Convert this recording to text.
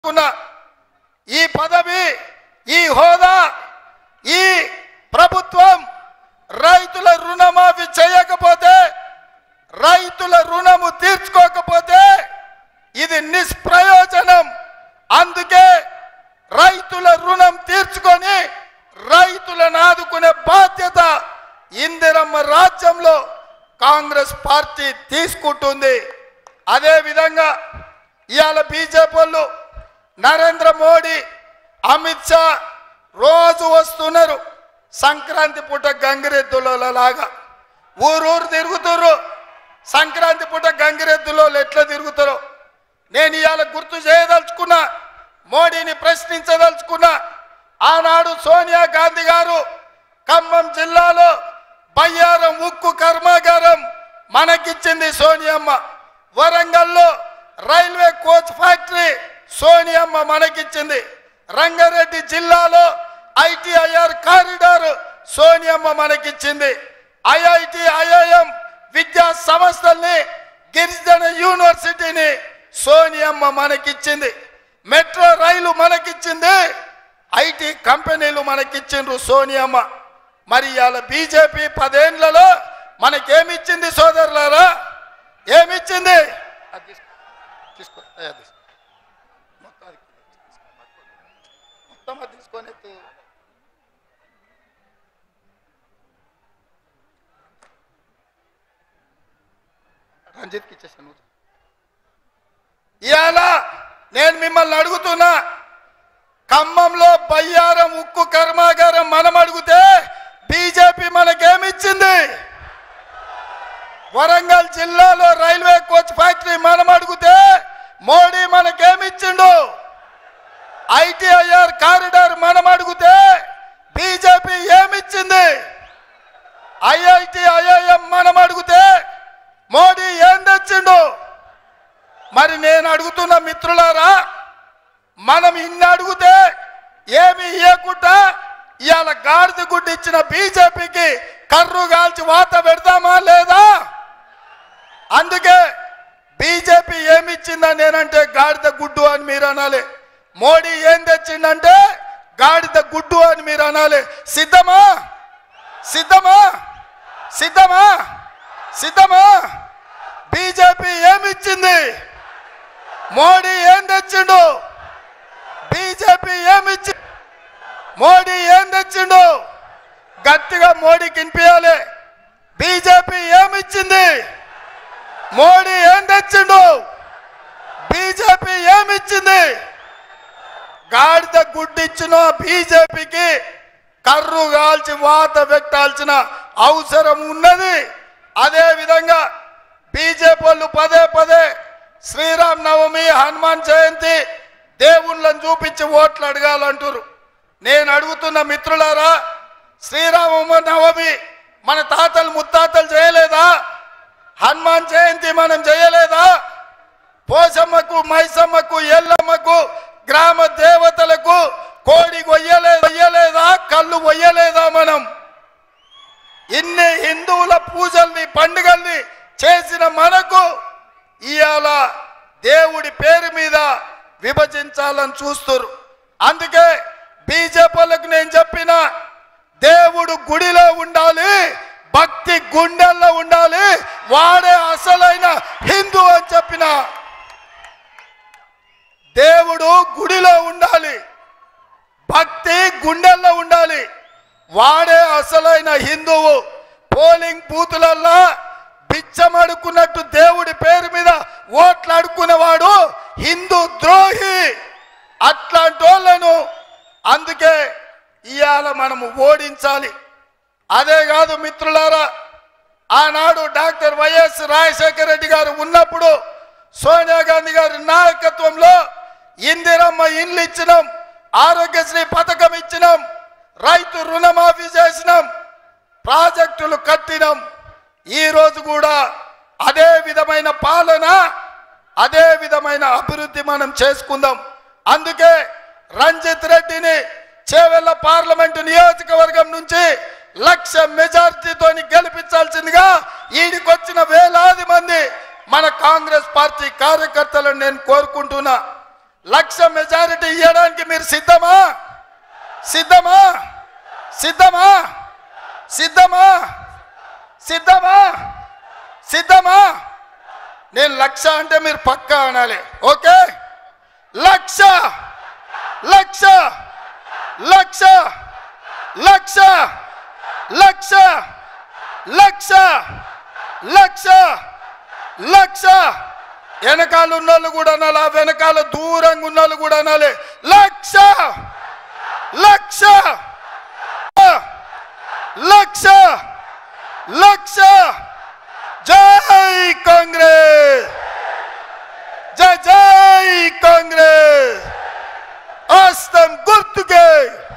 ఉన్న ఈ పదవి ఈ హోదా ఈ ప్రభుత్వం రైతుల రుణమాఫీ చేయకపోతే రైతుల రుణము తీర్చుకోకపోతే ఇది నిష్ప్రయోజనం అందుకే రైతుల రుణం తీర్చుకొని రైతులను ఆదుకునే బాధ్యత ఇందిరమ్మ రాజ్యంలో కాంగ్రెస్ పార్టీ తీసుకుంటుంది అదే విధంగా ఇవాళ బీజేపీ వాళ్ళు నరేంద్ర మోడీ అమిత్ షా రోజు వస్తున్నారు సంక్రాంతి పూట గంగిరెద్దుల లాగా ఊరూరు తిరుగుతుర్రు సంక్రాంతి పూట గంగిరెద్దులో ఎట్లా తిరుగుతారో నేను ఇవాళ గుర్తు చేయదలుచుకున్నా మోడీని ప్రశ్నించదలుచుకున్నా ఆనాడు సోనియా గాంధీ గారు ఖమ్మం జిల్లాలో బయ్యారం ఉక్కు కర్మాగారం మనకిచ్చింది సోనియమ్మ వరంగల్లో రైల్వే కోచ్ ఫ్యాక్టరీ సోనియమ్మ మనకిచ్చింది రంగారెడ్డి జిల్లాలో ఐటీఐఆర్ కారిడార్ సోనియమ్మ మనకిచ్చింది ఐఐటి ఐఐఎం విద్యా సంస్థల్ని గిరిజన యూనివర్సిటీని సోనియమ్మ మనకిచ్చింది మెట్రో రైలు మనకిచ్చింది ఐటీ కంపెనీలు మనకిచ్చిండ్రు సోనియమ్మ మరి ఇవాళ బీజేపీ పదేండ్లలో మనకేమిచ్చింది సోదరులారా ఏమిచ్చింది అది తీసుకో. తీసుకో అయ్యా తీసుకో. మొత్తం అది మొత్తం అది తీసుకొని ఎత్తు. రంజిత్కి ఇచ్చేసాను ఇవాళ నేను మిమ్మల్ని అడుగుతున్నా ఖమ్మంలో బయ్యారం ఉక్కు కర్మాగారం మనం అడిగితే బీజేపీ మనకేమిచ్చింది వరంగల్ జిల్లాలో రైల్వే కోచ్ ఫ్యాక్టరీ మనం అడిగితే మోడీ మనకేమిచ్చిండు ఐటీఐఆర్ కారిడార్ మనం అడిగితే బీజేపీ ఏమిచ్చింది ఐఐటి ఐఐఎం మనం అడిగితే మోడీ ఏం తెచ్చిండు మరి నేను అడుగుతున్న మిత్రులారా మనం ఇన్ని అడిగితే ఏమి ఇవ్వకుండా ఇవాళ గాడిద గుడ్డు ఇచ్చిన బీజేపీకి కర్రు కాల్చి వాత పెడదామా లేదా అందుకే బీజేపీ ఏమి ఇచ్చిందని నేనంటే గాడిద గుడ్డు అని మీరు అనాలి మోడీ ఏం తెచ్చిందంటే గాడిద గుడ్డు అని మీరు అనాలి సిద్ధమా సిద్ధమా సిద్ధమా సిద్ధమా బీజేపీ ఏమిచ్చింది మోడీ ఏం తెచ్చిండు బీజేపీ ఏమిచ్చి మోడీ ఏం తెచ్చిండు గట్టిగా మోడీకి వినిపించాలి బీజేపీ ఏమిచ్చింది మోడీ ఏం తెచ్చిండు బీజేపీ ఏమిచ్చింది గాడిద గుడ్డిచ్చిన బీజేపీకి కర్రు కాల్చి వాత పెట్టాల్సిన అవసరం ఉన్నది అదే విధంగా బీజేపీ వాళ్ళు పదే పదే శ్రీరామ్ నవమి హనుమాన్ జయంతి దేవుళ్ళని చూపించి ఓట్లు అడగాలంటారు నేను అడుగుతున్న మిత్రులారా శ్రీరామ నవమి మన తాతలు ముత్తాతలు చేయలేదా హనుమాన్ జయంతి మనం చేయలేదా పోసమ్మకు మైసమ్మకు ఎల్లమ్మకు గ్రామ దేవతలకు కోడి కొయ్యలే కొయ్యలేదా కళ్ళు కొయ్యలేదా మనం ఇన్ని హిందువుల పూజల్ని పండుగల్ని చేసిన మనకు ఇవాళ దేవుడి పేరు మీద విభజించాలని చూస్తారు అందుకే బీజేపీలకు నేను చెప్పిన దేవుడు గుడిలో ఉండాలి భక్తి గుండెల్లో ఉండాలి వాడే అసలైన హిందూ అని చెప్పిన దేవుడు గుడిలో ఉండాలి భక్తి గుండెల్లో ఉండాలి వాడే అసలైన హిందువు పోలింగ్ బూతులల్లా బిచ్చమడుకున్నట్టు దేవుడి పేరు మీద ఓట్లు అడుక్కునేవాడు హిందూ ద్రోహి అట్లాంటి వాళ్ళను అందుకే ఇవాళ మనము ఓడించాలి అదే కాదు మిత్రులారా ఆనాడు డాక్టర్ వైఎస్ రాజశేఖర రెడ్డి గారు ఉన్నప్పుడు సోనియా గాంధీ గారి నాయకత్వంలో ఇందిరమ్మ ఇండ్లు ఇచ్చినాం ఆరోగ్యశ్రీ పథకం ఇచ్చినాం రైతు రుణమాఫీ చేసినాం ప్రాజెక్టులు కట్టినాం ఈ రోజు కూడా అదే విధమైన పాలన అదే విధమైన అభివృద్ధి మనం చేసుకుందాం అందుకే రంజిత్ రెడ్డిని చేవెళ్ళ పార్లమెంటు నియోజకవర్గం నుంచి లక్ష మెజార్టీతోని గెలిపించాల్సిందిగా ఈడికొచ్చిన వేలాది మంది మన కాంగ్రెస్ పార్టీ కార్యకర్తలను నేను కోరుకుంటున్నా లక్ష మెజారిటీ ఇవ్వడానికి మీరు సిద్ధమా సిద్ధమా సిద్ధమా సిద్ధమా సిద్ధమా సిద్ధమా నేను లక్ష అంటే మీరు పక్కా అనాలి ఓకే లక్ష లక్ష లక్ష లక్ష లక్ష లక్ష లక్ష లక్ష వెనకాల ఉన్నోళ్ళు కూడా అనాలి ఆ వెనకాల దూరంగా ఉన్నోళ్ళు కూడా అనాలి లక్ష లక్ష లక్ష లక్ష జై కాంగ్రెస్ జై జై కాంగ్రెస్ ఆస్తం గుర్తుకే